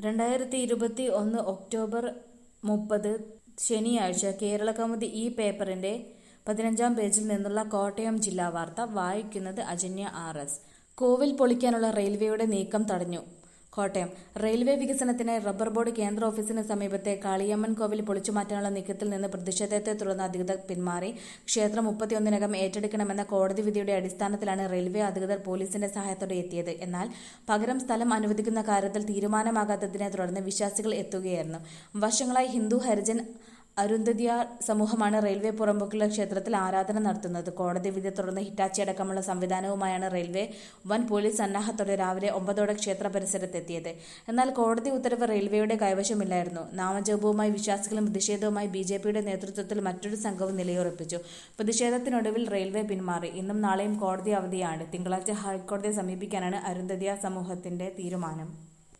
രണ്ടായിരത്തി ഇരുപത്തി ഒന്ന് ഒക്ടോബർ മുപ്പത് ശനിയാഴ്ച കേരളകൗമുദി ഈ പേപ്പറിന്റെ പതിനഞ്ചാം പേജിൽ നിന്നുള്ള കോട്ടയം ജില്ലാ വാർത്ത വായിക്കുന്നത് അജന്യ ആർ എസ് കോവിൽ പൊളിക്കാനുള്ള റെയിൽവേയുടെ നീക്കം തടഞ്ഞു കോട്ടയം റെയിൽവേ വികസനത്തിനായി റബ്ബർ ബോർഡ് കേന്ദ്ര ഓഫീസിന് സമീപത്തെ കാളിയമ്മൻ കോവിൽ പൊളിച്ചുമാറ്റാനുള്ള നീക്കത്തിൽ നിന്ന് പ്രതിഷേധത്തെ തുടർന്ന് അധികൃതർ പിന്മാറി ക്ഷേത്രം മുപ്പത്തിയൊന്നിനകം ഏറ്റെടുക്കണമെന്ന കോടതി വിധിയുടെ അടിസ്ഥാനത്തിലാണ് റെയിൽവേ അധികൃതർ പോലീസിന്റെ സഹായത്തോടെ എത്തിയത് എന്നാൽ പകരം സ്ഥലം അനുവദിക്കുന്ന കാര്യത്തിൽ തീരുമാനമാകാത്തതിനെ തുടർന്ന് വിശ്വാസികൾ എത്തുകയായിരുന്നു വർഷങ്ങളായി ഹിന്ദു ഹരിജൻ അരുന്ധതിയാർ സമൂഹമാണ് റെയിൽവേ പുറമ്പോക്കുള്ള ക്ഷേത്രത്തിൽ ആരാധന നടത്തുന്നത് കോടതി വിധിയെ തുടർന്ന് ഹിറ്റാച്ചി അടക്കമുള്ള സംവിധാനവുമായാണ് റെയിൽവേ വൻ പോലീസ് സന്നാഹത്തോടെ രാവിലെ ഒമ്പതോടെ ക്ഷേത്ര പരിസരത്തെത്തിയത് എന്നാൽ കോടതി ഉത്തരവ് റെയിൽവേയുടെ കൈവശമില്ലായിരുന്നു നാമജപവുമായി വിശ്വാസികളും പ്രതിഷേധവുമായി ബി ജെ പിയുടെ നേതൃത്വത്തിൽ മറ്റൊരു സംഘവും നിലയുറപ്പിച്ചു പ്രതിഷേധത്തിനൊടുവിൽ റെയിൽവേ പിന്മാറി ഇന്നും നാളെയും കോടതി അവധിയാണ് തിങ്കളാഴ്ച ഹൈക്കോടതിയെ സമീപിക്കാനാണ് അരുന്ധതിയാർ സമൂഹത്തിന്റെ തീരുമാനം